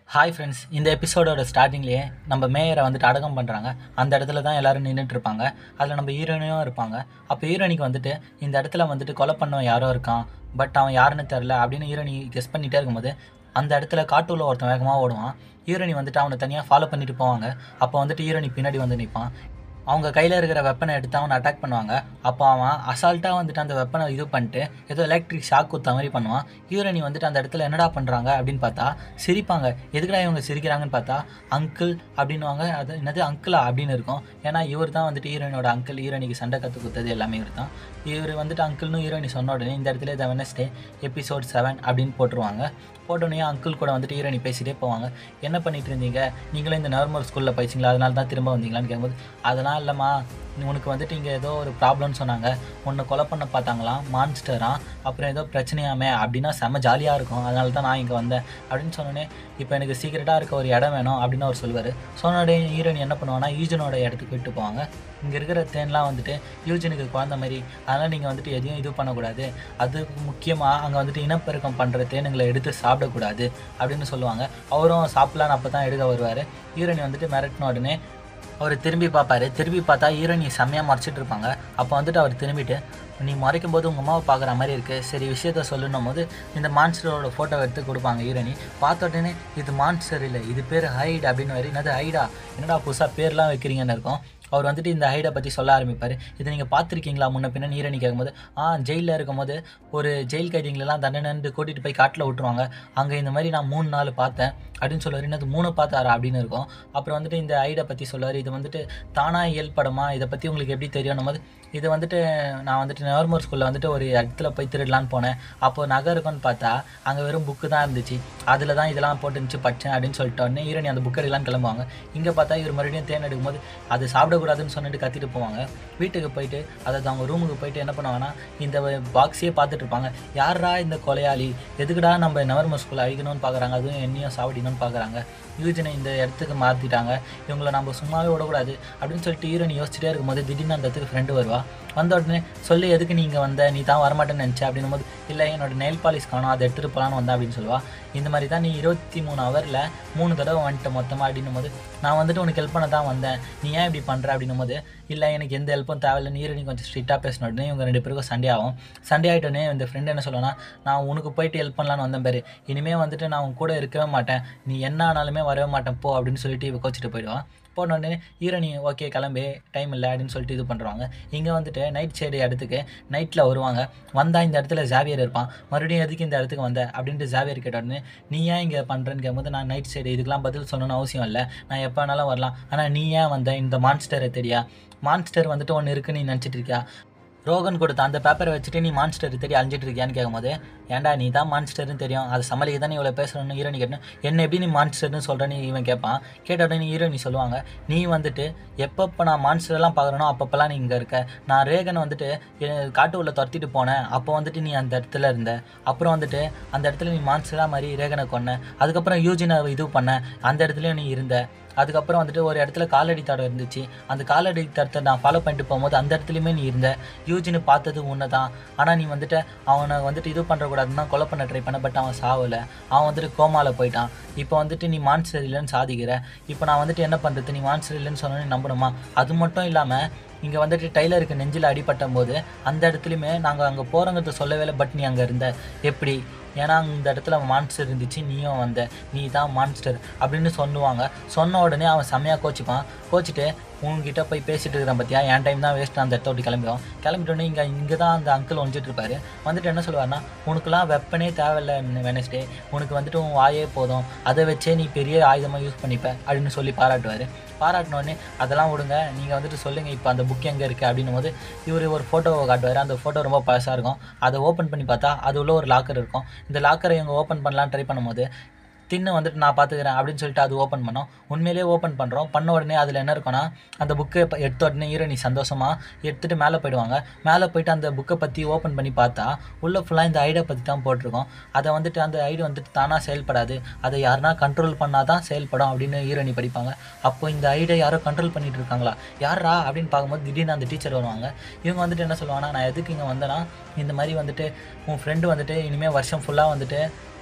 hi friends இந்த எபிசோடோட ஸ்டார்டிங்லேயே நம்ம மேயரை வந்துட்டு அடக்கம் பண்ணுறாங்க அந்த இடத்துல தான் எல்லாரும் நின்றுட்டு இருப்பாங்க அதில் நம்ம ஹீரோனியும் இருப்பாங்க அப்போ ஹீரோனிக்கு வந்துட்டு இந்த இடத்துல வந்துட்டு கொலை பண்ணவன் யாரோ இருக்கான் பட் அவன் யாருன்னு தெரில அப்படின்னு ஹீரோனி கெஸ் பண்ணிகிட்டே இருக்கும்போது அந்த இடத்துல காட்டுள்ள ஒருத்தன் வேகமாக ஓடுவான் ஹீரோனி வந்துட்டு அவனை தனியாக ஃபாலோ பண்ணிட்டு போவாங்க அப்போ வந்துட்டு ஹீரோனி பின்னாடி வந்து நிற்பான் அவங்க கையில் இருக்கிற வெப்பனை எடுத்து அவனை அட்டாக் பண்ணுவாங்க அப்போ அவன் அசால்ட்டாக வந்துட்டு அந்த வெப்பனை இது பண்ணிட்டு ஏதோ எலக்ட்ரிக் ஷாக் குத்த மாதிரி பண்ணுவான் ஹீரோனி வந்துட்டு அந்த இடத்துல என்னடா பண்ணுறாங்க அப்படின்னு பார்த்தா சிரிப்பாங்க எதுக்குடா இவங்க சிரிக்கிறாங்கன்னு பார்த்தா அங்கிள் அப்படின்னுவாங்க அது என்னது அங்கிளா அப்படின்னு இருக்கும் ஏன்னா இவர் தான் வந்துட்டு ஹீரோயினோட அங்கிள் ஹீரோனிக்கு சண்டை கற்று கொடுத்தது எல்லாமே இவர் தான் இவர் வந்துட்டு அங்கிள்னு ஹீரோயினி சொன்ன உடனே இந்த இடத்துல த வெனஸ்டே எபிசோட் செவன் அப்படின்னு போட்டுருவாங்க போட்டோடனே அங்கிள் கூட வந்துட்டு ஹீரோனி பேசிட்டே போவாங்க என்ன பண்ணிட்டு இருந்தீங்க நீங்களும் இந்த நார்மல் ஸ்கூலில் படிச்சிங்களா அதனால தான் திரும்ப வந்தீங்களான்னு கேட்கும்போது அதெல்லாம் இல்லைம்மா உனக்கு வந்துட்டு இங்கே ஏதோ ஒரு ப்ராப்ளம்னு சொன்னாங்க உன்னை கொலை பண்ண பார்த்தாங்களாம் மான்ஸ்டரா அப்புறம் ஏதோ பிரச்சனையாமே அப்படின்னா செம்ம ஜாலியாக இருக்கும் அதனால தான் நான் இங்கே வந்தேன் அப்படின்னு சொன்னோடனே இப்போ எனக்கு சீக்கிரட்டாக இருக்க ஒரு இடம் வேணும் அப்படின்னு அவர் சொல்லுவார் சொன்னோடனே ஹீரோயின் என்ன பண்ணுவாங்கன்னா யூஜனோட இடத்துக்கு விட்டு போவாங்க இங்கே இருக்கிற தேன்லாம் வந்துட்டு யூஜனுக்கு குழந்த மாதிரி அதனால் நீங்கள் வந்துட்டு எதையும் இது பண்ணக்கூடாது அது முக்கியமாக அங்கே வந்துட்டு இனப்பெருக்கம் பண்ணுற தேனுங்களை எடுத்து சாப்பிடக்கூடாது அப்படின்னு சொல்லுவாங்க அவரும் சாப்பிட்லான்னு அப்போ தான் எடுக்க வருவார் ஹீரோனி வந்துட்டு மிரட்டின உடனே அவர் திரும்பி பார்ப்பாரு திரும்பி பார்த்தா ஹீரோனி செம்மையாக மறைச்சிட்டு இருப்பாங்க அப்போ வந்துட்டு அவர் திரும்பிட்டு நீ மறைக்கும் போது உங்கள் அம்மாவை பார்க்குற மாதிரி இருக்குது சரி விஷயத்த சொல்லணும் போது இந்த மான்ஸ்டரோட ஃபோட்டோ எடுத்து கொடுப்பாங்க ஹீரோனி பார்த்த உடனே இது மான்ஸ்டர் இல்லை இது பேர் ஹைட் அப்படின்னு வரி என்னது ஹைடா என்னடா புதுசாக பேர்லாம் வைக்கிறீங்கன்னு இருக்கும் அவர் வந்துட்டு இந்த ஹைடை பற்றி சொல்ல ஆரம்பிப்பார் இதை நீங்கள் பார்த்துருக்கீங்களா முன்ன பின்ன நீரணி கேட்கும்போது ஆ ஜெயிலில் இருக்கும்போது ஒரு ஜெயில் கைதிங்களெல்லாம் தண்டனைன்னு கூட்டிகிட்டு போய் காட்டில் விட்டுருவாங்க அங்கே இந்த மாதிரி நான் மூணு நாள் பார்த்தேன் அப்படின்னு சொல்லுவார் என்னது மூணு பார்த்தாரா அப்படின்னு இருக்கும் அப்புறம் வந்துட்டு இந்த ஐடை பற்றி சொல்லுவார் இது வந்துட்டு தானாக இயல்படமா இதை பற்றி உங்களுக்கு எப்படி தெரியும் போது இது வந்துட்டு நான் வந்துட்டு நார்மல் ஸ்கூலில் வந்துட்டு ஒரு இடத்துல போய் திருடலான்னு போனேன் அப்போது நகை இருக்குன்னு பார்த்தா அங்கே வெறும் புக்கு தான் இருந்துச்சு அதில் தான் இதெல்லாம் போட்டு இருந்துச்சு படித்தேன் அப்படின்னு சொல்லிட்டு உடனே ஈரணி அந்த புக் எடுக்கலாம் கிளம்புவாங்க இங்கே பார்த்தா இவர் மறுபடியும் தேன் எடுக்கும்போது அது சாப்பிடக்கூடாதுன்னு சொல்லிட்டு கத்திட்டு போவாங்க வீட்டுக்கு போயிட்டு அதாவது அவங்க ரூமுக்கு போயிட்டு என்ன பண்ணுவாங்கன்னா இந்த பாக்ஸையே பார்த்துட்டு இருப்பாங்க யாரா இந்த கொலையாளி எதுக்குடா நம்ம நவர்ம ஸ்கூல் அழிக்கணும்னு பார்க்குறாங்க அதுவும் என்னையும் சாவடிக்கணும்னு பார்க்குறாங்க யூஜனை இந்த இடத்துக்கு மாற்றிட்டாங்க இவங்கள நம்ம சும்மாவே விடக்கூடாது அப்படின்னு சொல்லிட்டு ஹீரோனி யோசிச்சுட்டே இருக்கும்போது திடீர்னு அந்த இடத்துக்கு ஃப்ரெண்டு வருவா வந்த உடனே சொல்லி எதுக்கு நீங்கள் வந்த நீ தான் வரமாட்டேன்னு நினச்சேன் அப்படின்னும் போது இல்லை என்னோட நெயில் பாலிஷ் காணும் அதை எடுத்துகிட்டு போகலான்னு வந்தேன் அப்படின்னு சொல்லுவா இந்த மாதிரி தான் நீ இருபத்தி மூணு ஹவரில் மூணு தடவை வந்துட்ட மொத்தமாக அப்படின்னும் போது நான் வந்துட்டு உனக்கு ஹெல்ப் பண்ண தான் வந்தேன் நீ ஏன் இப்படி பண்ணுற அப்படின்னும் போது இல்லை எனக்கு எந்த ஹெல்ப்பும் தேவையில்லை நீ நீ கொஞ்சம் ஸ்ட்ரிக்டாக பேசின உடனே இவங்க ரெண்டு பேருக்கும் சண்டே ஆகும் சண்டே ஆகிட்டோடனே இந்த ஃப்ரெண்டு என்ன சொல்லுவேன்னா நான் உனக்கு போயிட்டு ஹெல்ப் பண்ணலான்னு வந்தேன் பேர் இனிமேல் வந்துட்டு நான் உன் கூட இருக்கவே மாட்டேன் நீ என்ன ஆனாலுமே வரவே மாட்டேன் போ அப்படின்னு சொல்லிட்டு இவ கோச்சிட்டு போயிடுவான் போன உடனே ஹீரோனி ஓகே கிளம்பி டைம் இல்லை அப்படின்னு சொல்லிட்டு இது பண்ணுறாங்க இங்கே வந்துட்டு நைட் சைடு இடத்துக்கு நைட்டில் வருவாங்க வந்தால் இந்த இடத்துல ஜாவியர் இருப்பான் மறுபடியும் எதுக்கு இந்த இடத்துக்கு வந்த அப்படின்ட்டு ஜாவியர் கேட்ட உடனே நீ ஏன் இங்கே பண்ணுறேன்னு கேட்கும்போது நான் நைட் சைடு இதுக்கெலாம் பதில் சொல்லணும்னு அவசியம் இல்லை நான் எப்போ வேணாலும் வரலாம் ஆனால் நீ ஏன் வந்த இந்த மான்ஸ்டரை தெரியா மான்ஸ்டர் வந்துட்டு ஒன்று இருக்குன்னு நீ நினச்சிட்டு இருக்கியா ரோகன் கொடுத்த அந்த பேப்பரை வச்சுட்டு நீ மான்ஸ்டர் தேடி அழிஞ்சிட்டு இருக்கியான்னு கேட்கும்போது ஏன்டா நீ தான் மான்ஸ்டர்னு தெரியும் அது சமாளிக்க தான் நீ இவ்வளோ பேசுகிறன்னு ஹீரோனி கேட்டேன் என்ன எப்படி நீ மான்ஸ்டர்னு சொல்கிறேன்னு இவன் கேட்பான் கேட்ட உடனே ஹீரோனி சொல்லுவாங்க நீ வந்துட்டு எப்பப்போ நான் மான்ஸ்டர்லாம் பார்க்குறனோ அப்பப்போலாம் நீ இங்கே இருக்க நான் ரேகனை வந்துட்டு காட்டு உள்ள துரத்திட்டு போனேன் அப்போ வந்துட்டு நீ அந்த இடத்துல இருந்த அப்புறம் வந்துட்டு அந்த இடத்துல நீ மான்ஸ்டராக மாதிரி ரேகனை கொன்ன அதுக்கப்புறம் யூஜினை இது பண்ண அந்த இடத்துலையும் நீ இருந்த அதுக்கப்புறம் வந்துட்டு ஒரு இடத்துல காலடி தடம் இருந்துச்சு அந்த காலடி தடத்தை நான் ஃபாலோ பண்ணிட்டு போகும்போது அந்த இடத்துலையுமே நீ இருந்த யூஜின்னு பார்த்தது உன்னை தான் ஆனால் நீ வந்துட்டு அவனை வந்துட்டு இது பண்ணுறக்கூடாதுன்னு தான் கொலை பண்ண ட்ரை பண்ண பட் அவன் சாவலை அவன் வந்துட்டு கோமாவில் போயிட்டான் இப்போ வந்துட்டு நீ மான்ஸ்டர் இல்லைன்னு சாதிக்கிற இப்போ நான் வந்துட்டு என்ன பண்ணுறது நீ மான்ஸ்டர் இல்லைன்னு சொன்னோன்னு நம்பணுமா அது மட்டும் இல்லாமல் இங்கே வந்துட்டு டைலருக்கு நெஞ்சில் அடிபட்ட போது அந்த இடத்துலையுமே நாங்கள் அங்கே போகிறோங்கிறத சொல்லவே இல்லை பட் நீ அங்கே இருந்த எப்படி ஏன்னா இந்த இடத்துல மான்ஸ்டர் இருந்துச்சு நீயும் வந்த நீ தான் மான்ஸ்டர் அப்படின்னு சொல்லுவாங்க சொன்ன உடனே அவன் செம்மையாக கோச்சிப்பான் கோச்சிட்டு உங்ககிட்ட போய் பேசிட்டு இருக்கிறேன் பார்த்தியா என் டைம் தான் வேஸ்ட் அந்த இடத்த விட்டு கிளம்பிடும் கிளம்பிட்டோன்னே இங்கே இங்கே தான் அந்த அங்கிள் ஒழிச்சிட்டு இருப்பாரு வந்துட்டு என்ன சொல்லுவார்னா உனக்குலாம் வெப்பனே தேவையில்லை வெனஸ்டே உனக்கு வந்துட்டு உன் வாயே போதும் அதை வச்சே நீ பெரிய ஆயுதமாக யூஸ் பண்ணிப்ப அப்படின்னு சொல்லி பாராட்டுவார் பாராட்டினோடனே அதெல்லாம் விடுங்க நீங்கள் வந்துட்டு சொல்லுங்கள் இப்போ அந்த புக் எங்கே இருக்குது அப்படின்னும் போது இவர் ஒரு ஃபோட்டோவை காட்டுவார் அந்த ஃபோட்டோ ரொம்ப பழசாக இருக்கும் அதை ஓப்பன் பண்ணி பார்த்தா அது உள்ள ஒரு லாக்கர் இருக்கும் இந்த லாக்கரை இவங்க ஓப்பன் பண்ணலாம் ட்ரை பண்ணும்போது தின்னு வந்துட்டு நான் பார்த்துக்கிறேன் அப்படின்னு சொல்லிட்டு அது ஓப்பன் பண்ணோம் உண்மையிலேயே ஓப்பன் பண்ணுறோம் பண்ண உடனே அதில் என்ன இருக்குன்னா அந்த புக்கை எடுத்த உடனே ஹீரோனி சந்தோஷமாக எடுத்துகிட்டு மேலே போயிடுவாங்க மேலே போயிட்டு அந்த புக்கை பற்றி ஓப்பன் பண்ணி பார்த்தா உள்ளே ஃபுல்லாக இந்த ஐடியா பற்றி தான் போட்டிருக்கோம் அதை வந்துட்டு அந்த ஐடி வந்துட்டு தானாக செயல்படாது அதை யாருனா கண்ட்ரோல் பண்ணால் தான் செயல்படும் அப்படின்னு ஹீரோனி படிப்பாங்க அப்போ இந்த ஐடியா யாரோ கண்ட்ரோல் பண்ணிட்டு இருக்காங்களா யாரா அப்படின்னு பார்க்கும்போது திடீர்னு அந்த டீச்சர் வருவாங்க இவங்க வந்துட்டு என்ன சொல்லுவாங்கன்னா நான் எதுக்கு இங்கே வந்தேன்னா இந்த மாதிரி வந்துட்டு உன் ஃப்ரெண்டு வந்துட்டு இனிமேல் வருஷம் ஃபுல்லாக வந்துட்டு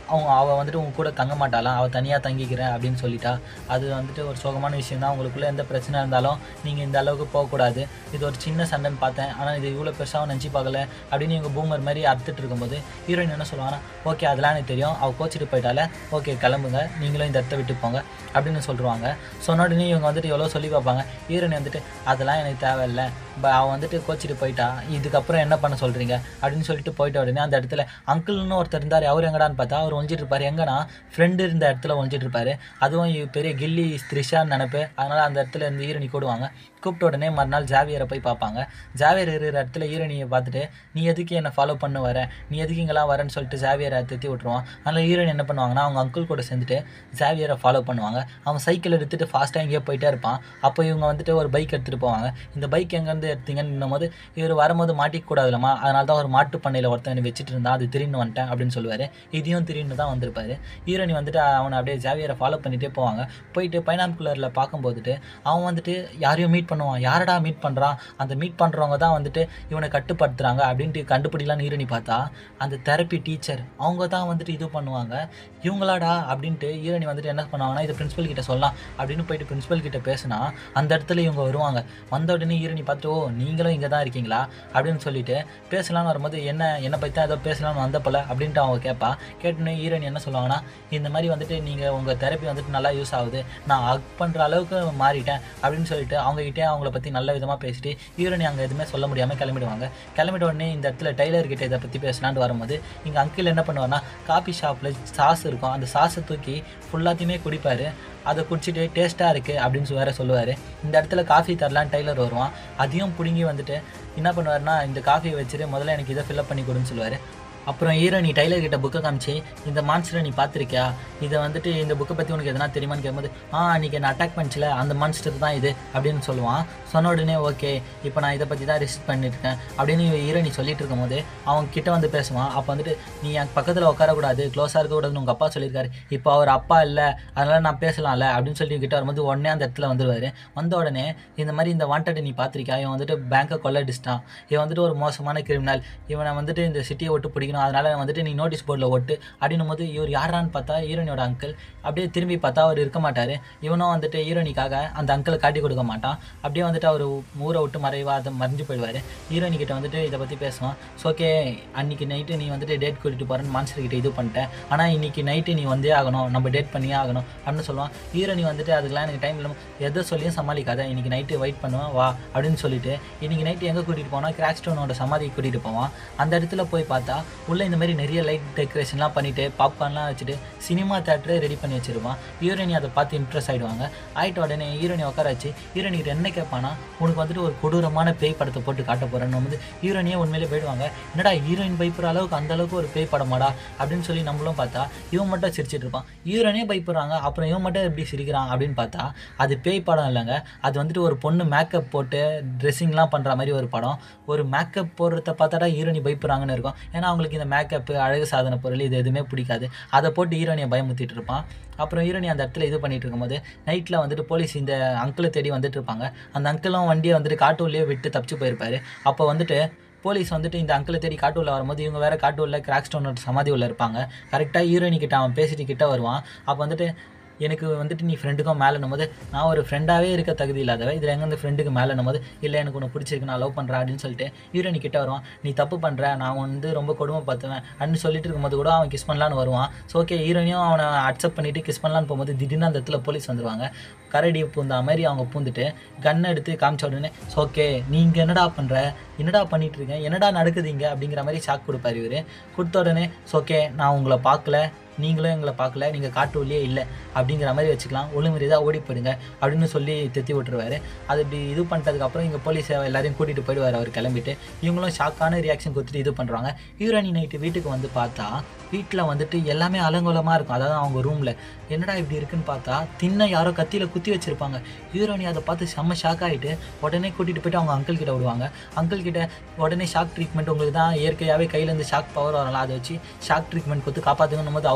அவங்க அவள் வந்துட்டு உங்க கூட தங்க மாட்டாளாம் அவள் தனியாக தங்கிக்கிறேன் அப்படின்னு சொல்லிட்டா அது வந்துட்டு ஒரு சோகமான விஷயம் தான் உங்களுக்குள்ளே எந்த பிரச்சனை இருந்தாலும் நீங்கள் இந்த அளவுக்கு போகக்கூடாது இது ஒரு சின்ன சண்டைன்னு பார்த்தேன் ஆனால் இது இவ்வளோ பெருசாக நினச்சி பார்க்கல அப்படின்னு இவங்க பூமர் மாதிரி அறுத்துட்டு இருக்கும்போது ஹீரோயின் என்ன சொல்லுவாங்கன்னா ஓகே அதெல்லாம் எனக்கு தெரியும் அவள் கோச்சிட்டு போயிட்டால ஓகே கிளம்புங்க நீங்களும் இந்த இடத்த விட்டு போங்க அப்படின்னு சொல்லிடுவாங்க சொன்ன உடனே இவங்க வந்துட்டு எவ்வளோ சொல்லி பார்ப்பாங்க ஹீரோயின் வந்துட்டு அதெல்லாம் எனக்கு தேவையில்லை ப அவன் வந்துட்டு கோச்சிட்டு போயிட்டா இதுக்கப்புறம் என்ன பண்ண சொல்கிறீங்க அப்படின்னு சொல்லிட்டு போயிட்ட உடனே அந்த இடத்துல அங்கிள்னு ஒருத்தர் இருந்தார் அவர் எங்கடான்னு பார்த்தா அவர் ஒழிஞ்சிட்டு இருப்பார் எங்கன்னா ஃப்ரெண்டு இருந்த இடத்துல ஒழிஞ்சிட்டு இருப்பாரு அதுவும் இவ பெரிய கில்லி த்ரிஷான்னு நினைப்பு அதனால் அந்த இடத்துல இருந்து ஹீரோனி கூடுவாங்க கூப்பிட்ட உடனே மறுநாள் ஜாவியரை போய் பார்ப்பாங்க ஜாவியர் இருக்கிற இடத்துல ஹீரோனியை பார்த்துட்டு நீ எதுக்கு என்னை ஃபாலோ பண்ண வர நீ எதுக்கு இங்கெல்லாம் வரேன்னு சொல்லிட்டு ஜாவியரை திட்டி விட்ருவான் அதனால் ஹீரோயின் என்ன பண்ணுவாங்கன்னா அவங்க அங்கிள் கூட சேர்ந்துட்டு ஜாவியரை ஃபாலோ பண்ணுவாங்க அவன் சைக்கிள் எடுத்துகிட்டு ஃபாஸ்ட்டாக எங்கேயோ போயிட்டே இருப்பான் அப்போ இவங்க வந்துட்டு ஒரு பைக் எடுத்துகிட்டு போவாங்க இந்த பைக் எங்கேருந்து எடுத்தீங்கன்னும் போது இவர் வரும்போது மாட்டிக்க கூடாதுலமா அதனால தான் ஒரு மாட்டு பண்ணையில் ஒருத்தன் வச்சுட்டு இருந்தா அது திரும்பி வந்துட்டேன் அப்படின்னு சொல்லுவார் இதையும் திரும்பி தான் வந்திருப்பாரு ஹீரோனி வந்துட்டு அவனை அப்படியே ஜாவியரை ஃபாலோ பண்ணிகிட்டே போவாங்க போயிட்டு பைனான்குலரில் பார்க்கும்போதுட்டு அவன் வந்துட்டு யாரையும் மீட் பண்ணுவான் யாரடா மீட் பண்ணுறான் அந்த மீட் பண்ணுறவங்க தான் வந்துட்டு இவனை கட்டுப்படுத்துகிறாங்க அப்படின்ட்டு கண்டுபிடிக்கலான்னு ஹீரோனி பார்த்தா அந்த தெரப்பி டீச்சர் அவங்க தான் வந்துட்டு இது பண்ணுவாங்க இவங்களாடா அப்படின்ட்டு ஹீரோனி வந்துட்டு என்ன பண்ணுவாங்கன்னா இது பிரின்சிபல் கிட்ட சொல்லலாம் அப்படின்னு போயிட்டு பிரின்சிபல் கிட்ட பேசினா அந்த இடத்துல இவங்க வருவாங்க வந்த உடனே ஹீரோனி பார்த்து ஓ நீங்களும் இங்கே தான் இருக்கீங்களா அப்படின்னு சொல்லிட்டு பேசலாம்னு வரும்போது என்ன என்னை பற்றி தான் ஏதோ பேசலாம்னு வந்த போல அப்படின்ட்டு அவங்க கேட்பா கேட்டோன்னே ஹீரோயின் என்ன சொல்லுவாங்கன்னா இந்த மாதிரி வந்துட்டு நீங்கள் உங்கள் தெரப்பி வந்துட்டு நல்லா யூஸ் ஆகுது நான் ஹக் பண்ணுற அளவுக்கு மாறிட்டேன் அப்படின்னு சொல்லிட்டு அவங்ககிட்டே அவங்கள பற்றி நல்ல விதமாக பேசிட்டு ஹீரோனி அங்கே எதுவுமே சொல்ல முடியாமல் கிளம்பிடுவாங்க கிளம்பிட்ட உடனே இந்த இடத்துல டெய்லர் கிட்ட இதை பற்றி பேசலான்னு வரும்போது இங்கே அங்கிள் என்ன பண்ணுவார்னா காஃபி ஷாப்பில் சாஸ் இருக்கும் அந்த சாஸை தூக்கி ஃபுல்லாத்தையுமே குடிப்பார் அதை குடிச்சிட்டு டேஸ்ட்டாக இருக்குது அப்படின்னு சொல்லி வேற சொல்லுவார் இந்த இடத்துல காஃபி தரலாம் டெய்லர் வருவான் அதையும் பிடுங்கி வந்துட்டு என்ன பண்ணுவார்னா இந்த காஃபியை வச்சுட்டு முதல்ல எனக்கு இதை ஃபில்அப் பண்ணி கொடுன்னு சொல்லுவார் அப்புறம் ஹீரோ நீ டைலர் கிட்ட புக்கை காமிச்சு இந்த மான்ஸ்டரை நீ பார்த்துருக்கியா இதை வந்துட்டு இந்த புக்கை பற்றி உனக்கு எதனா தெரியுமான்னு கேட்கும்போது ஆ அன்றைக்கி என்ன அட்டாக் பண்ணிச்சுல அந்த மான்ஸ்டர் தான் இது அப்படின்னு சொல்லுவான் சொன்ன உடனே ஓகே இப்போ நான் இதை பற்றி தான் ரிசர்ச் பண்ணியிருக்கேன் அப்படின்னு ஹீரோ நீ சொல்லிட்டு இருக்கும்போது அவன் கிட்ட வந்து பேசுவான் அப்போ வந்துட்டு நீ என் பக்கத்தில் உட்காரக்கூடாது க்ளோஸாக இருக்கக்கூடாதுன்னு உங்கள் அப்பா சொல்லியிருக்காரு இப்போ அவர் அப்பா இல்லை அதனால் நான் பேசலாம்ல அப்படின்னு சொல்லி கிட்ட வரும்போது உடனே அந்த இடத்துல வந்துருவார் வந்த உடனே இந்த மாதிரி இந்த வாண்டட் நீ பார்த்துருக்கியா இவன் வந்துட்டு பேங்க்கை கொள்ளடிச்சிட்டான் இவன் வந்துட்டு ஒரு மோசமான கிரிமினல் இவனை வந்துட்டு இந்த சிட்டியை விட்டு பிடிக்கணும் அதனால் வந்துட்டு நீ நோட்டீஸ் போர்டில் ஒட்டு அப்படின்னும் போது இவர் யாரான்னு பார்த்தா ஹீரோனியோட அங்கிள் அப்படியே திரும்பி பார்த்தா அவர் இருக்க மாட்டார் இவனும் வந்துட்டு ஹீரோனிக்காக அந்த அங்கிளை காட்டி கொடுக்க மாட்டான் அப்படியே வந்துட்டு அவர் ஊரை விட்டு மறைவா அதை மறைஞ்சு போயிடுவார் ஹீரோனி கிட்ட வந்துட்டு இதை பற்றி பேசுவான் ஸோ ஓகே அன்றைக்கி நைட்டு நீ வந்துட்டு டேட் கூட்டிகிட்டு போகிறேன்னு மான்ஸ்டர் கிட்ட இது பண்ணிட்டேன் ஆனால் இன்னைக்கு நைட்டு நீ வந்தே ஆகணும் நம்ம டேட் பண்ணியே ஆகணும் அப்படின்னு சொல்லுவான் ஹீரோனி வந்துட்டு அதுக்கெல்லாம் எனக்கு டைம் இல்லாமல் எதை சொல்லியும் சமாளிக்காத இன்னைக்கு நைட்டு வெயிட் பண்ணுவேன் வா அப்படின்னு சொல்லிட்டு இன்னைக்கு நைட்டு எங்கே கூட்டிகிட்டு போனால் கிராக் ஸ்டோனோட சமாதிக்கு கூட்டிகிட்டு போவான் அந்த இடத்துல போய் பார்த்தா உள்ளே இந்த மாதிரி நிறைய லைட் டெக்கரேஷன்லாம் பண்ணிட்டு பாப்கார்ன்லாம் வச்சுட்டு சினிமா தேட்டரே ரெடி பண்ணி வச்சிருவான் ஹீரோனி அதை பார்த்து இன்ட்ரெஸ்ட் ஆகிடுவாங்க ஆயிட்ட உடனே ஹீரோனி உட்கார வச்சு ஹீரோனி கிட்ட என்ன கேட்பானா உனக்கு வந்துட்டு ஒரு கொடூரமான பேய் படத்தை போட்டு காட்ட போகிறேன்னு வந்து ஹீரோனியே உண்மையிலே போயிடுவாங்க என்னடா ஹீரோயின் பயப்படுற அளவுக்கு அந்த அளவுக்கு ஒரு பேய் படமாடா அப்படின்னு சொல்லி நம்மளும் பார்த்தா இவன் மட்டும் சிரிச்சிட்டு இருப்பான் ஹீரோனே பயப்படுறாங்க அப்புறம் இவன் மட்டும் எப்படி சிரிக்கிறான் அப்படின்னு பார்த்தா அது பேய் படம் இல்லைங்க அது வந்துட்டு ஒரு பொண்ணு மேக்கப் போட்டு ட்ரெஸ்ஸிங்லாம் பண்ணுற மாதிரி ஒரு படம் ஒரு மேக்கப் போடுறத பார்த்தாடா ஹீரோனி பயப்படுறாங்கன்னு இருக்கும் ஏன்னா அவங்களுக்கு இந்த மேக்கப்பு அழகு சாதன பொருள் இது எதுவுமே பிடிக்காது அதை போட்டு ஹீரோனியை பயமுத்திட்டு இருப்பான் அப்புறம் ஹீரோனி அந்த இடத்துல இது பண்ணிட்டு இருக்கும்போது நைட்டில் வந்துட்டு போலீஸ் இந்த அங்கிளை தேடி வந்துட்டு இருப்பாங்க அந்த அங்கிளும் வண்டியை வந்துட்டு காட்டூர்லேயே விட்டு தப்பிச்சு போயிருப்பாரு அப்போ வந்துட்டு போலீஸ் வந்துட்டு இந்த அங்கிளை தேடி காட்டூரில் வரும்போது இவங்க வேற காட்டூரில் கிராக் ஸ்டோனோட சமாதி உள்ள இருப்பாங்க கரெக்டாக ஹீரோயினி கிட்ட அவன் பேசிட்டு கிட்ட வருவான் அப்போ வந்துட்டு எனக்கு வந்துட்டு நீ ஃப்ரெண்டுக்கும் மேலேனும் போது நான் ஒரு ஃப்ரெண்டாகவே இருக்க தகுதி இல்லாதவ இதில் எங்கே வந்து ஃப்ரெண்டுக்கு மேலேனும் போது இல்லை எனக்கு உன்னை பிடிச்சிருக்கு நான் லவ் பண்ணுறேன் அப்படின்னு சொல்லிட்டு ஹீரோனி கிட்ட வருவான் நீ தப்பு பண்ணுற நான் வந்து ரொம்ப கொடுமை பார்த்துவேன் அப்படின்னு சொல்லிட்டு இருக்கும்போது கூட அவன் கிஸ் பண்ணலான்னு வருவான் ஸோ ஓகே ஹீரோனியும் அவனை அக்செப்ட் பண்ணிட்டு கிஸ் பண்ணலான்னு போகும்போது திடீர்னு அந்த இடத்துல போலீஸ் வந்துருவாங்க கரடி பூந்த மாதிரி அவங்க பூந்துட்டு கன் எடுத்து காமிச்ச உடனே ஓகே நீங்க என்னடா பண்ற என்னடா பண்ணிட்டு இருக்கீங்க என்னடா நடக்குது இங்க அப்படிங்கிற மாதிரி ஷாக் கொடுப்பாரு இவரு கொடுத்த உடனே ஓகே நான் உங்களை பார்க்கல நீங்களும் எங்களை பார்க்கல நீங்கள் காட்டூர்லேயே இல்லை அப்படிங்கிற மாதிரி வச்சுக்கலாம் ஒழுங்குமரியாக ஓடி போயிடுங்க அப்படின்னு சொல்லி தெத்தி விட்டுருவாரு அது இப்படி இது பண்ணிட்டதுக்கப்புறம் இங்கே போலீஸ் எல்லாரையும் கூட்டிகிட்டு போயிடுவார் அவர் கிளம்பிட்டு இவங்களும் ஷாக்கான ரியாக்ஷன் கொடுத்துட்டு இது பண்ணுறாங்க ஹீரோனி நைட்டு வீட்டுக்கு வந்து பார்த்தா வீட்டில் வந்துட்டு எல்லாமே அலங்கோலமாக இருக்கும் அதாவது அவங்க ரூமில் என்னடா இப்படி இருக்குன்னு பார்த்தா தின்ன யாரோ கத்தியில் குத்தி வச்சிருப்பாங்க ஹீரோனி அதை பார்த்து செம்ம ஷாக் ஆகிட்டு உடனே கூட்டிகிட்டு போயிட்டு அவங்க அங்கிள் கிட்ட விடுவாங்க அங்கிள் கிட்ட உடனே ஷாக் ட்ரீட்மெண்ட் உங்களுக்கு தான் இயற்கையாகவே கையிலேருந்து ஷாக் பவர் வரலாம் அதை வச்சு ஷாக் ட்ரீட்மெண்ட் கொடுத்து காப்பாற்றுங்கன்னு போது அவர்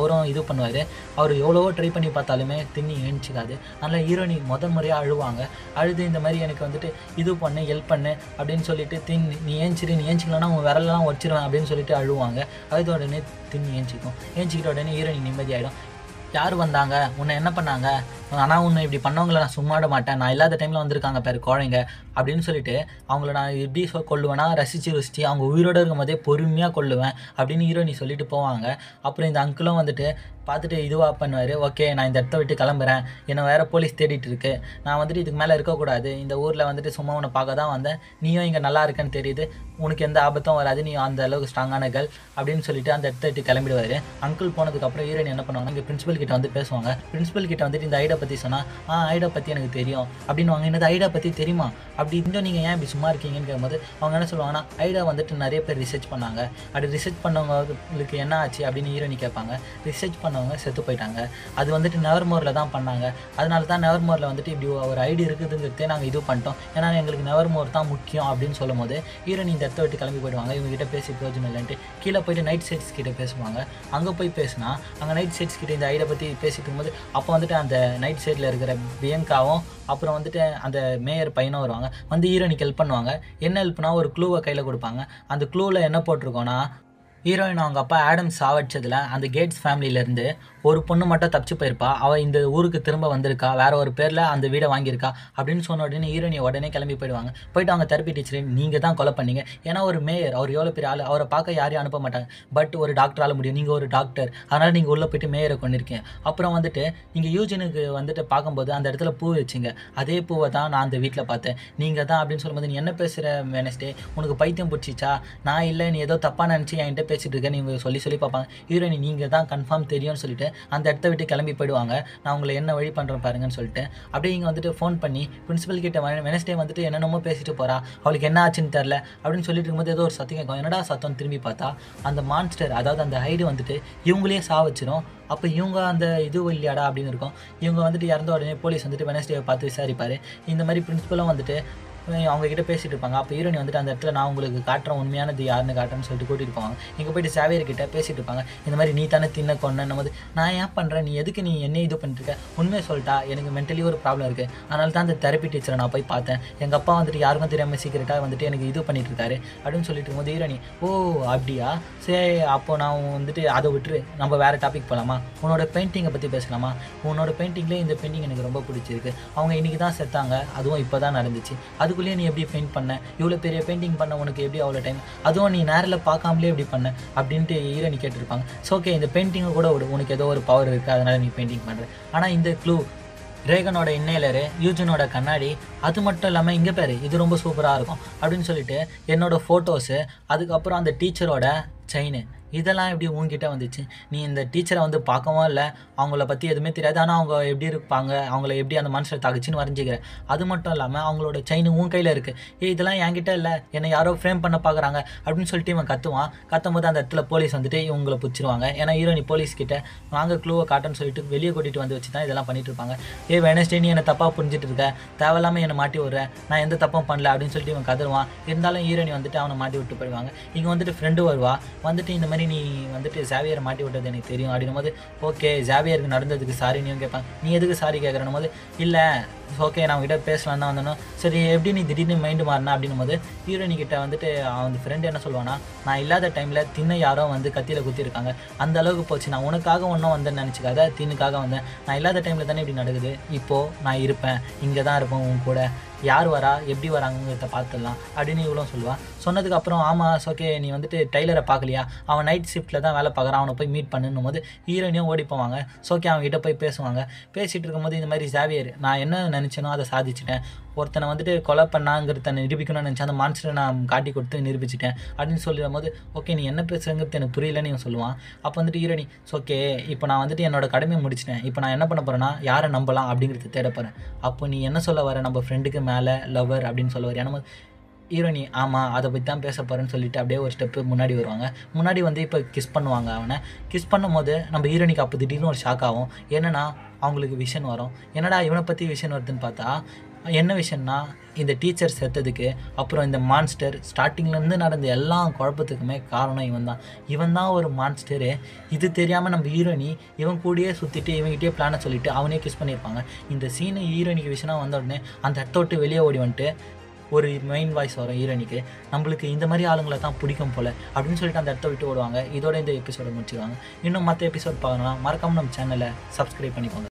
அவரும் இது பண்ணுவார் அவர் எவ்வளவோ ட்ரை பண்ணி பார்த்தாலுமே திண்ணி ஏஞ்சிக்காது அதனால் ஹீரோயினி முதல் முறையாக அழுவாங்க அழுது இந்த மாதிரி எனக்கு வந்துட்டு இது பண்ணு ஹெல்ப் பண்ணு அப்படின்னு சொல்லிட்டு தின் நீ ஏஞ்சிரு நீ ஏஞ்சிக்கலன்னா உன் விரலெல்லாம் வச்சிருவேன் அப்படின்னு சொல்லிட்டு அழுவாங்க அழுத உடனே திண்ணி ஏஞ்சிக்கும் ஏஞ்சிக்கிட்ட உடனே ஹீரோயினி நிம்மதியாயிடும் யார் வந்தாங்க உன்னை என்ன பண்ணாங்க ஆனால் உன்னை இப்படி பண்ணவங்கள நான் சும்மா விட மாட்டேன் நான் இல்லாத டைமில் வந்திருக்காங்க பேர் குழந்தைங்க அப்படின்னு சொல்லிட்டு அவங்கள நான் எப்படி சொ கொள்ளுவேன்னா ரசித்து ருசித்து அவங்க உயிரோடு இருக்கும் போதே பொறுமையாக கொள்ளுவேன் அப்படின்னு ஹீரோயினி சொல்லிட்டு போவாங்க அப்புறம் இந்த அங்கிளும் வந்துட்டு பார்த்துட்டு இதுவாக பண்ணுவார் ஓகே நான் இந்த இடத்த விட்டு கிளம்புறேன் என்னை வேறு போலீஸ் தேடிட்டு இருக்கு நான் வந்துட்டு இதுக்கு மேலே இருக்கக்கூடாது இந்த ஊரில் வந்துட்டு சும்மா உன்னை பார்க்க தான் வந்தேன் நீயும் இங்கே நல்லா இருக்கேன்னு தெரியுது உனக்கு எந்த ஆபத்தும் வராது நீ அந்த அளவுக்கு ஸ்ட்ராங்கான கேர்ள் அப்படின்னு சொல்லிட்டு அந்த இடத்த விட்டு கிளம்பிடுவார் அங்கிள் போனதுக்கப்புறம் ஹீரோயின் என்ன பண்ணுவாங்க இங்கே பிரின்சிபல் கிட்ட வந்து பேசுவாங்க பிரின்சிபல் கிட்ட வந்துட்டு இந்த ஐடா பற்றி சொன்னால் ஆ ஐடா பற்றி எனக்கு தெரியும் அப்படின்னு வாங்க என்னது ஐடா பற்றி தெரியுமா அப்படி இருந்தும் நீங்கள் ஏன் இப்படி சும்மா இருக்கீங்கன்னு கேட்கும்போது அவங்க என்ன சொல்லுவாங்கன்னா ஐடா வந்துட்டு நிறைய பேர் ரிசர்ச் பண்ணாங்க அப்படி ரிசர்ச் பண்ணவங்களுக்கு என்ன ஆச்சு அப்படின்னு ஹீரோயினி கேட்பாங்க ரிசர்ச் பண்ணவங்க செத்து போயிட்டாங்க அது வந்துட்டு நெவர்மோரில் தான் பண்ணாங்க அதனால தான் நெவர்மோரில் வந்துட்டு இப்படி ஒரு ஐடி இருக்குதுங்கிறதே நாங்கள் இது பண்ணிட்டோம் ஏன்னா எங்களுக்கு நெவர்மோர் தான் முக்கியம் அப்படின்னு சொல்லும் போது ஹீரோயின் இந்த இடத்த விட்டு கிளம்பி போயிடுவாங்க இவங்க கிட்ட பேசி பிரயோஜனம் இல்லைன்ட்டு கீழே போயிட்டு நைட் சைட்ஸ் கிட்ட பேசுவாங்க அங்கே போய் பேசினா அங்கே நைட் சைட்ஸ் கிட்ட இந்த ஐடியை பற்றி பேசிட்டு இருக்கும்போது அப்போ வந்துட்டு அந்த நைட் சைடில் இருக்கிற பியங்காவும் அப்புறம் வந்துட்டு அந்த மேயர் பையனும் வருவாங்க வந்து ஹீரோயினுக்கு ஹெல்ப் பண்ணுவாங்க என்ன ஹெல்ப்னா ஒரு க்ளூவை கையில் கொடுப்பாங்க அந்த க்ளூவில் என்ன போட்டிருக்கோன்னா ஹீரோயின் அவங்க அப்பா ஆடம் சாவடிச்சதில் அந்த கேட்ஸ் ஃபேமிலியிலேருந்து ஒரு பொண்ணு மட்டும் தப்பிச்சு போயிருப்பா அவள் இந்த ஊருக்கு திரும்ப வந்திருக்கா வேற ஒரு பேரில் அந்த வீடை வாங்கியிருக்கா அப்படின்னு சொன்ன உடனே ஹீரோயினி உடனே கிளம்பி போயிடுவாங்க போயிட்டு அவங்க தெரப்பி டீச்சர் நீங்கள் தான் கொலை பண்ணீங்க ஏன்னா ஒரு மேயர் அவர் எவ்வளோ பெரிய ஆள் அவரை பார்க்க யாரையும் அனுப்ப மாட்டாங்க பட் ஒரு டாக்டரால் முடியும் நீங்கள் ஒரு டாக்டர் அதனால் நீங்கள் உள்ளே போயிட்டு மேயரை கொண்டிருக்கீங்க அப்புறம் வந்துட்டு நீங்கள் யூஜனுக்கு வந்துட்டு பார்க்கும்போது அந்த இடத்துல பூ வச்சிங்க அதே பூவை தான் நான் அந்த வீட்டில் பார்த்தேன் நீங்கள் தான் அப்படின்னு சொல்லும்போது நீ என்ன பேசுகிற வெனஸ்டே உனக்கு பைத்தியம் பிடிச்சிச்சா நான் இல்லை நீ ஏதோ தப்பாக நினச்சி என்கிட்ட பேசிட்டு இருக்க நீங்க சொல்லி சொல்லி பார்ப்பாங்க ஹீரோயின் நீங்கள் தான் கன்ஃபார்ம் தெரியும்னு சொல்லிட்டு அந்த இடத்த விட்டு கிளம்பி போயிடுவாங்க நான் உங்களை என்ன வழி பண்ணுறேன் பாருங்கன்னு சொல்லிட்டு அப்படியே இங்கே வந்துட்டு ஃபோன் பண்ணி பிரின்சிபல் கிட்ட வெனஸ்டே வந்துட்டு என்னென்னமோ பேசிட்டு போறா அவளுக்கு என்ன ஆச்சுன்னு தெரில அப்படின்னு சொல்லிட்டு இருக்கும்போது ஏதோ ஒரு சத்தம் கேட்கும் என்னடா சத்தம் திரும்பி பார்த்தா அந்த மான்ஸ்டர் அதாவது அந்த ஹைடு வந்துட்டு இவங்களே சா வச்சிரும் அப்போ இவங்க அந்த இது இல்லையாடா அப்படின்னு இருக்கும் இவங்க வந்துட்டு இறந்த உடனே போலீஸ் வந்துட்டு வெனஸ்டேவை பார்த்து விசாரிப்பார் இந்த மாதிரி பிரின்சிபலும் வந்துட்டு அவங்க கிட்ட பேசிட்டு இருப்பாங்க அப்போ ஹீரோனி வந்துட்டு அந்த இடத்துல நான் உங்களுக்கு காட்டுறேன் உண்மையானது யாருன்னு காட்டுறேன்னு சொல்லிட்டு கூட்டிட்டு போவாங்க இங்கே போயிட்டு சேவியர் கிட்ட பேசிட்டு இருப்பாங்க இந்த மாதிரி நீ தானே தின்ன கொன்னும் போது நான் ஏன் பண்ணுறேன் நீ எதுக்கு நீ என்ன இது பண்ணிட்டு இருக்க உண்மையை சொல்லிட்டா எனக்கு மென்டலி ஒரு ப்ராப்ளம் இருக்குது அதனால தான் அந்த தெரப்பி டீச்சரை நான் போய் பார்த்தேன் எங்கள் அப்பா வந்துட்டு யாருக்கும் தெரியாமல் சீக்கிரட்டாக வந்துட்டு எனக்கு இது பண்ணிட்டு இருக்காரு அப்படின்னு சொல்லிட்டு இருக்கும்போது ஹீரோனி ஓ அப்படியா சரி அப்போ நான் வந்துட்டு அதை விட்டுரு நம்ம வேறு டாபிக் போகலாமா உன்னோட பெயிண்டிங்கை பற்றி பேசலாமா உன்னோட பெயிண்டிங்லேயே இந்த பெயிண்டிங் எனக்கு ரொம்ப பிடிச்சிருக்கு அவங்க இன்னைக்கு தான் செத்தாங்க அதுவும் இப்போ தான் நடந்துச்சு அதுக்குள்ளேயே நீ எப்படி பெயிண்ட் பண்ண இவ்வளோ பெரிய பெயிண்டிங் பண்ண உனக்கு எப்படி அவ்வளோ டைம் அதுவும் நீ நேரில் பார்க்காமலே எப்படி பண்ண அப்படின்ட்டு ஹீரோனி கேட்டிருப்பாங்க ஸோ ஓகே இந்த பெயிண்டிங்கை கூட விடு உனக்கு ஏதோ ஒரு பவர் இருக்குது அதனால் நீ பெயிண்டிங் பண்ணுற ஆனால் இந்த க்ளூ ரேகனோட இன்னைலரு யூஜனோட கண்ணாடி அது மட்டும் இல்லாமல் இங்கே பேர் இது ரொம்ப சூப்பராக இருக்கும் அப்படின்னு சொல்லிட்டு என்னோட ஃபோட்டோஸு அதுக்கப்புறம் அந்த டீச்சரோட செயின் இதெல்லாம் எப்படி உன்கிட்ட வந்துச்சு நீ இந்த டீச்சரை வந்து பார்க்கவும் இல்லை அவங்கள பற்றி எதுவுமே தெரியாது ஆனால் அவங்க எப்படி இருப்பாங்க அவங்கள எப்படி அந்த மனுஷனை தாக்குச்சின்னு வரைஞ்சிக்கிறேன் அது மட்டும் இல்லாமல் அவங்களோட செயின் உன் கையில் இருக்குது ஏ இதெல்லாம் என்கிட்ட இல்லை என்னை யாரோ ஃப்ரேம் பண்ண பார்க்குறாங்க அப்படின்னு சொல்லிட்டு இவன் கத்துவான் கத்தும் போது அந்த இடத்துல போலீஸ் வந்துட்டு இவங்களை பிடிச்சிருவாங்க ஏன்னா ஹீரோனி போலீஸ் கிட்ட வாங்க க்ளூவை காட்டுன்னு சொல்லிட்டு வெளியே கூட்டிகிட்டு வந்து வச்சு தான் இதெல்லாம் பண்ணிட்டு இருப்பாங்க ஏ வெனஸ்டே நீ என்னை தப்பாக புரிஞ்சுட்டு இருக்க தேவையில்லாமல் என்னை மாட்டி விட்ற நான் எந்த தப்பும் பண்ணல அப்படின்னு சொல்லிட்டு இவன் கதருவான் இருந்தாலும் ஹீரோனி வந்துட்டு அவனை மாட்டி விட்டு போயிடுவாங்க இங்கே வந்துட்டு ஃப்ரெண்டு வருவா வந்துட்டு இந்த மாதிரி நீ வந்துட்டு ஜாவியரை மாட்டி விட்டது எனக்கு தெரியும் அப்படின்னும் போது ஓகே ஜாவியருக்கு நடந்ததுக்கு சாரி நீயும் கேட்பாங்க நீ எதுக்கு சாரி கேட்குறனும் போது இல்லை ஓகே நான் கிட்ட பேசலாம் தான் வந்தோம் சரி எப்படி நீ திடீர்னு மைண்டு மாறினா அப்படின்னும் போது ஹீரோயினி கிட்ட வந்துட்டு அவன் ஃப்ரெண்டு என்ன சொல்லுவானா நான் இல்லாத டைமில் தின்ன யாரோ வந்து கத்தியில் குத்திருக்காங்க அந்த அளவுக்கு போச்சு நான் உனக்காக ஒன்றும் வந்தேன்னு நினச்சிக்காத தின்னுக்காக வந்தேன் நான் இல்லாத டைமில் தானே இப்படி நடக்குது இப்போது நான் இருப்பேன் இங்கே தான் இருப்பேன் உன் கூட யார் வரா எப்படி வராங்கிறத பார்த்துடலாம் அப்படின்னு இவ்வளோ சொல்லுவாள் சொன்னதுக்கு அப்புறம் ஆமாம் ஓகே நீ வந்துட்டு டெய்லரை பார்க்கலையா அவன் நைட் ஷிஃப்ட்டில் தான் வேலை பார்க்குறான் அவனை போய் மீட் பண்ணும் போது ஹீரோயினியும் ஓடி போவாங்க ஓகே அவங்க கிட்ட போய் பேசுவாங்க பேசிகிட்டு இருக்கும்போது இந்த மாதிரி ஜாவியர் நான் என்ன நினச்சேனோ அதை சாதிச்சிட்டேன் ஒருத்தனை வந்துட்டு கொலை பண்ணாங்கிறத நிரூபிக்கணும்னு நினச்சேன் அந்த மான்ஸ்டரை நான் காட்டி கொடுத்து நிரூபிச்சிட்டேன் அப்படின்னு சொல்லும் போது ஓகே நீ என்ன பேசுறங்கிறது எனக்கு புரியலன்னு இவன் சொல்லுவான் அப்போ வந்துட்டு ஹீரோனி ஓகே இப்போ நான் வந்துட்டு என்னோட கடமையை முடிச்சிட்டேன் இப்போ நான் என்ன பண்ண போகிறேன்னா யாரை நம்பலாம் அப்படிங்கிறத தேட போகிறேன் அப்போ நீ என்ன சொல்ல வர நம்ம ஃப்ரெண்டுக்கு மேலே லவர் அப்படின்னு சொல்ல வர ஏன்னா ஹீரோனி ஆமாம் அதை பற்றி தான் பேச போகிறேன்னு சொல்லிட்டு அப்படியே ஒரு ஸ்டெப்பு முன்னாடி வருவாங்க முன்னாடி வந்து இப்போ கிஸ் பண்ணுவாங்க அவனை கிஸ் பண்ணும்போது நம்ம ஹீரோனிக்கு அப்போ திடீர்னு ஒரு ஷாக் ஆகும் என்னன்னா அவங்களுக்கு விஷன் வரும் என்னடா இவனை பற்றி விஷன் வருதுன்னு பார்த்தா என்ன விஷயம்னா இந்த டீச்சர் செத்ததுக்கு அப்புறம் இந்த மான்ஸ்டர் ஸ்டார்டிங்லேருந்து நடந்த எல்லா குழப்பத்துக்குமே காரணம் இவன் தான் இவன் தான் ஒரு மான்ஸ்டரு இது தெரியாமல் நம்ம ஹீரோயினி இவன் கூடயே சுற்றிட்டு இவன்கிட்டயே பிளானை சொல்லிட்டு அவனே கிஸ் பண்ணியிருப்பாங்க இந்த சீனு ஹீரோயினிக்கு விஷயம் வந்த உடனே அந்த இடத்த விட்டு வெளியே ஓடி வந்துட்டு ஒரு மெயின் வாய்ஸ் வரும் ஹீரோனிக்கு நம்மளுக்கு இந்த மாதிரி ஆளுங்களை தான் பிடிக்கும் போல அப்படின்னு சொல்லிட்டு அந்த இடத்த விட்டு ஓடுவாங்க இதோட இந்த எபிசோட முடிச்சிருவாங்க இன்னும் மற்ற எபிசோட் பார்க்கணும்னா மறக்காம நம்ம சேனலை சப்ஸ்கிரைப் பண்ணிக்கோங்க